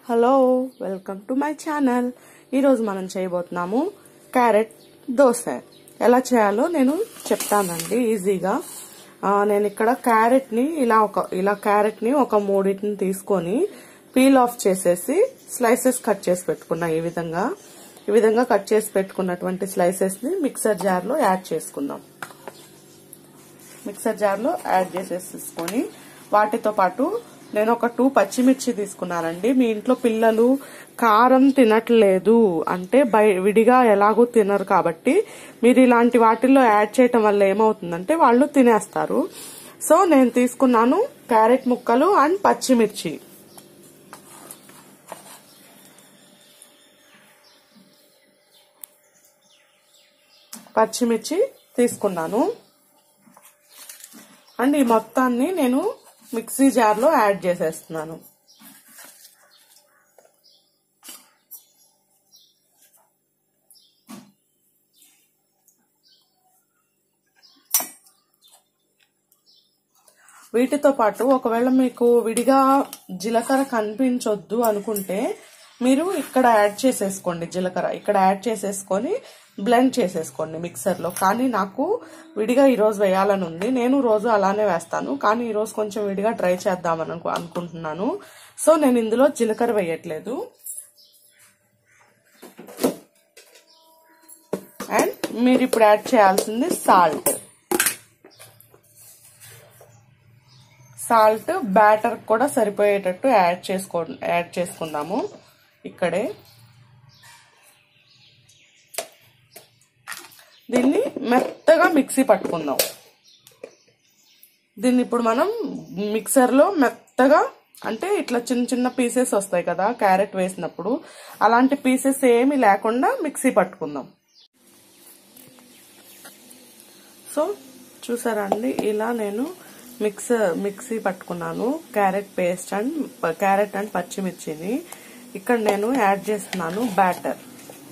hello welcome to my channel ఈరోజు మనం చేయబోతున్నాము క్యారెట్ దోశ ఎలా చేయాలో నేను చెప్తానండి ఈజీగా ఆ, నేను ఇక్కడ క్యారెట్ని ఇలా ఒక ఇలా క్యారెట్ని ఒక మూడింటిని తీసుకొని పీల్ ఆఫ్ చేసేసి స్లైసెస్ కట్ చేసి పెట్టుకున్నా ఈ విధంగా ఈ విధంగా కట్ చేసి పెట్టుకున్నటువంటి స్లైసెస్ని మిక్సర్ జార్లో యాడ్ చేసుకుందాం మిక్సర్ జార్లో యాడ్ చేసేసుకొని వాటితో పాటు నేను ఒక టూ పచ్చిమిర్చి తీసుకున్నానండి మీ ఇంట్లో పిల్లలు కారం తినట్లేదు అంటే బై విడిగా ఎలాగో తినరు కాబట్టి మీరు ఇలాంటి వాటిల్లో యాడ్ చేయటం వల్ల ఏమవుతుందంటే వాళ్ళు తినేస్తారు సో నేను తీసుకున్నాను క్యారెట్ ముక్కలు అండ్ పచ్చిమిర్చి పచ్చిమిర్చి తీసుకున్నాను అండ్ ఈ మొత్తాన్ని నేను మిక్సీ జార్లో యాడ్ చేసేస్తున్నాను వీటితో పాటు ఒకవేళ మీకు విడిగా జీలకర్ర కనిపించొద్దు అనుకుంటే మీరు ఇక్కడ యాడ్ చేసేసుకోండి జీలకర్ర ఇక్కడ యాడ్ చేసేసుకొని బ్లెండ్ చేసేసుకోండి మిక్సర్లో కానీ నాకు విడిగా ఈరోజు వేయాలని ఉంది నేను రోజు అలానే వేస్తాను కానీ ఈరోజు కొంచెం విడిగా ట్రై చేద్దామని అనుకు- అనుకుంటున్నాను సో నేను ఇందులో జీలకర్ర వేయట్లేదు అండ్ మీరు ఇప్పుడు యాడ్ చేయాల్సింది సాల్ట్ సాల్ట్ బ్యాటర్ కూడా సరిపోయేటట్టు యాడ్ చేసుకో యాడ్ చేసుకుందాము ఇక్కడే దీన్ని మెత్తగా మిక్సీ పట్టుకుందాం దీన్ని ఇప్పుడు మనం మిక్సర్లో మెత్తగా అంటే ఇట్లా చిన్న చిన్న పీసెస్ వస్తాయి కదా క్యారెట్ వేసినప్పుడు అలాంటి పీసెస్ ఏమి లేకుండా మిక్సీ పట్టుకుందాం సో చూసారా అండి ఇలా నేను మిక్స్ మిక్సీ పట్టుకున్నాను carrot paste and carrot and పచ్చిమిర్చిని ఇక్కడ నేను యాడ్ చేస్తున్నాను బ్యాటర్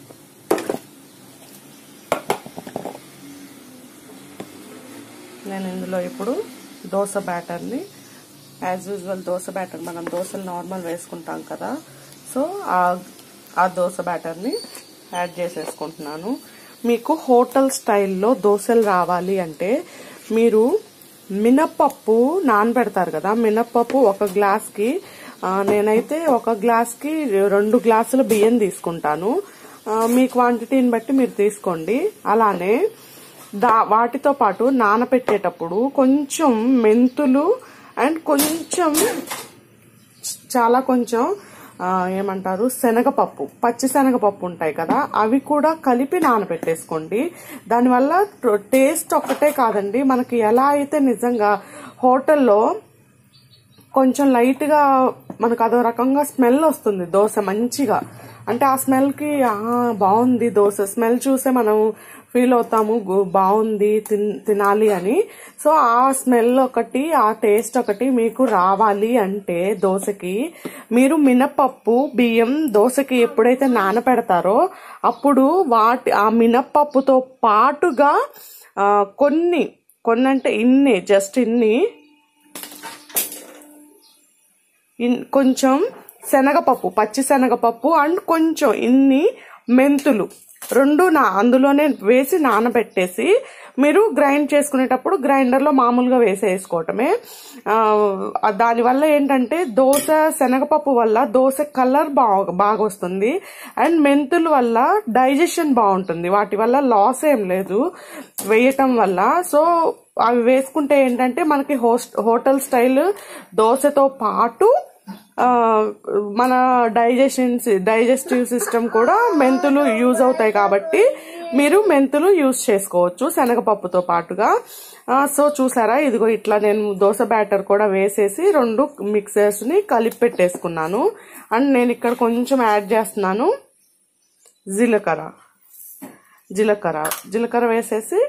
నేను ఇందులో ఇప్పుడు దోశ బ్యాటర్ని యాజ్ యూజువల్ దోశ బ్యాటర్ మనం దోశలు నార్మల్ వేసుకుంటాం కదా సో ఆ దోశ బ్యాటర్ని యాడ్ చేసేసుకుంటున్నాను మీకు హోటల్ స్టైల్లో దోశలు రావాలి అంటే మీరు మినప్పప్పు నానబెడతారు కదా మినప్పప్పు ఒక గ్లాస్కి ఆ, నేనైతే ఒక గ్లాస్కి రెండు గ్లాసులు బియ్యం తీసుకుంటాను ఆ, మీ క్వాంటిటీని బట్టి మీరు తీసుకోండి అలానే దా వాటితో పాటు నానపెట్టేటప్పుడు కొంచెం మెంతులు అండ్ కొంచెం చాలా కొంచెం ఆ, ఏమంటారు శనగపప్పు పచ్చి శనగపప్పు ఉంటాయి కదా అవి కూడా కలిపి నానబెట్టేసుకోండి దానివల్ల టేస్ట్ ఒక్కటే కాదండి మనకి ఎలా అయితే నిజంగా హోటల్లో కొంచెం లైట్ గా మనకు అదో రకంగా స్మెల్ వస్తుంది దోశ మంచిగా అంటే ఆ స్మెల్ కి ఆ, బాగుంది దోశ స్మెల్ చూసే మనం ఫీల్ అవుతాము గు- బాగుంది తిన్- తినాలి అని సో ఆ స్మెల్ ఒకటి ఆ టేస్ట్ ఒకటి మీకు రావాలి అంటే దోశకి మీరు మినపప్పు బియ్యం దోశకి ఎప్పుడైతే నానపెడతారో అప్పుడు వాటి ఆ మినపప్పుతో పాటుగా ఆ, కొన్ని కొన్ని అంటే ఇన్ని జస్ట్ ఇన్ని ఇన్- కొంచెం శనగపప్పు పచ్చి శనగపప్పు అండ్ కొంచెం ఇన్ని మెంతులు రెండు నా అందులోనే వేసి నానబెట్టేసి మీరు గ్రైండ్ చేసుకునేటప్పుడు గ్రైండర్లో మామూలుగా వేసేసుకోవటమే ఆ, దానివల్ల ఏంటంటే దోశ శనగపప్పు వల్ల దోశ కలర్ బాగా బాగా వస్తుంది అండ్ మెంతుల వల్ల డైజెషన్ బాగుంటుంది వాటి వల్ల లాస్ ఏం లేదు వేయటం వల్ల సో అవి వేసుకుంటే ఏంటంటే మనకి హోస్ట్ హోటల్ స్టైల్ దోశతో పాటు ఆ, మన డైజెషన్ డైజెస్టివ్ సిస్టమ్ కూడా మెంతులు యూజ్ అవుతాయి కాబట్టి మీరు మెంతులు యూజ్ చేసుకోవచ్చు శనగపప్పుతో పాటుగా ఆ, సో చూసారా ఇదిగో ఇట్లా నేను దోశ బ్యాటర్ కూడా వేసేసి రెండు మిక్సర్స్ ని కలిపి పెట్టేసుకున్నాను అండ్ నేను ఇక్కడ కొంచెం యాడ్ చేస్తున్నాను జీలకర్ర జీలకర్ర జీలకర్ర వేసేసి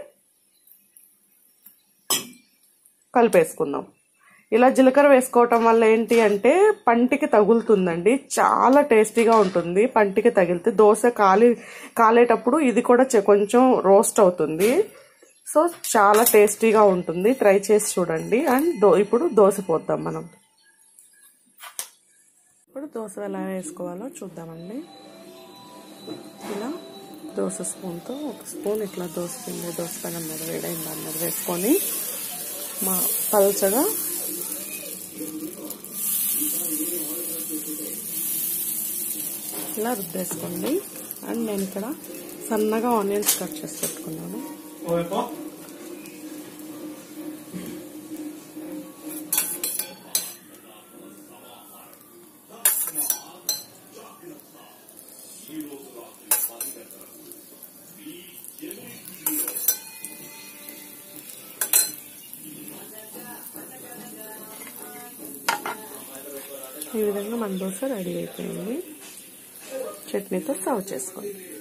కలిపేసుకుందాం ఇలా జీలకర్ర వేసుకోవటం వల్ల ఏంటి అంటే పంటికి తగులుతుందండి చాలా టేస్టీగా ఉంటుంది పంటికి తగిలితే దోశ కాలి కాలేటప్పుడు ఇది కూడా చె- కొంచెం రోస్ట్ అవుతుంది సో చాలా టేస్టీగా ఉంటుంది ట్రై చేసి చూడండి అండ్ దో ఇప్పుడు దోశ పోద్దాం మనం ఇప్పుడు దోశ ఎలా వేసుకోవాలో చూద్దామండి ఇలా దోశ స్పూన్తో ఒక స్పూన్ ఇట్లా దోశ పిండి దోశ పెనం మీద వేడైన దాని మీద వేసుకొని మా పల్చగా ఇలా రుద్దేసుకోండి అండ్ నేను ఇక్కడ సన్నగా ఆనియన్స్ కట్ చేసి పెట్టుకున్నాను ఈ విధంగా మన దోశ రెడీ అయిపోయింది చట్నీతో సర్వ్ చేసుకోండి